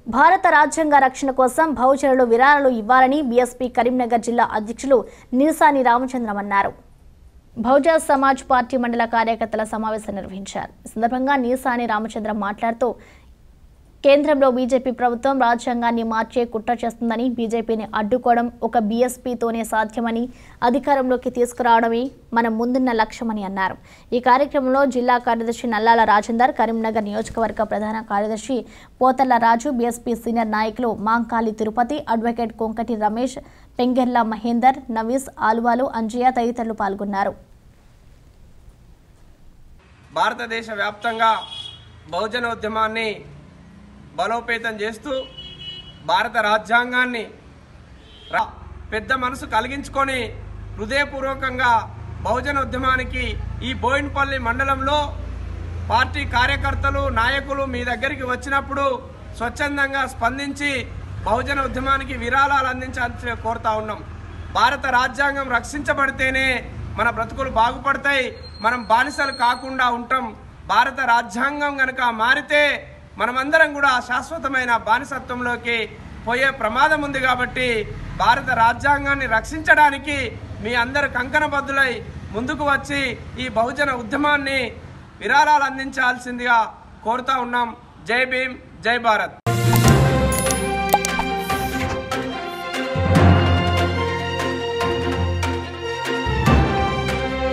భారత రాజ్యాంగ రక్షణ కోసం బహుజనులు విరాళాలు ఇవ్వాలని బీఎస్పీ కరీంనగర్ జిల్లా అధ్యక్షులు నిరసాని రామచంద్రం అన్నారు బహుజన సమాజ్ పార్టీ మండల కార్యకర్తల సమావేశం నిర్వహించారు ఈ సందర్భంగా నీసాని రామచంద్రం మాట్లాడుతూ కేంద్రంలో బీజేపీ ప్రభుత్వం రాజ్యాంగాన్ని మార్చే కుట్ర చేస్తుందని బీజేపీని అడ్డుకోవడం ఒక బీఎస్పీతోనే సాధ్యమని అధికారంలోకి తీసుకురావడమే మన ముందున్న లక్ష్యమని అన్నారు ఈ కార్యక్రమంలో జిల్లా కార్యదర్శి నల్లాల రాజేందర్ కరీంనగర్ నియోజకవర్గ ప్రధాన కార్యదర్శి పోతర్ల రాజు బీఎస్పీ సీనియర్ నాయకులు మాంకాలి తిరుపతి అడ్వకేట్ కొంకటి రమేష్ పెంగెర్ల మహేందర్ నవీస్ ఆలువాలు అంజయ్య తదితరులు పాల్గొన్నారు భారతదేశ వ్యాప్తంగా బహుజన ఉద్యమాన్ని బలోపేతం చేస్తూ భారత రాజ్యాంగాన్ని రా- పెద్ద మనసు కలిగించుకొని హృదయపూర్వకంగా బహుజన ఉద్యమానికి ఈ బోయిన్పల్లి మండలంలో పార్టీ కార్యకర్తలు నాయకులు మీ దగ్గరికి వచ్చినప్పుడు స్వచ్ఛందంగా స్పందించి బహుజన ఉద్యమానికి విరాళాలు అందించాలని కోరుతా ఉన్నాం భారత రాజ్యాంగం రక్షించబడితేనే మన బ్రతుకులు బాగుపడతాయి మనం బానిసలు కాకుండా ఉంటాం భారత రాజ్యాంగం గనక మారితే మనమందరం కూడా శాశ్వతమైన బానిసత్వంలోకి పోయే ప్రమాదం ఉంది కాబట్టి భారత రాజ్యాంగాన్ని రక్షించడానికి మీ అందరు కంకణబద్దులై ముందుకు వచ్చి ఈ బహుజన ఉద్యమాన్ని విరాళాలు అందించాల్సిందిగా కోరుతా ఉన్నాం జై భీమ్ జై భారత్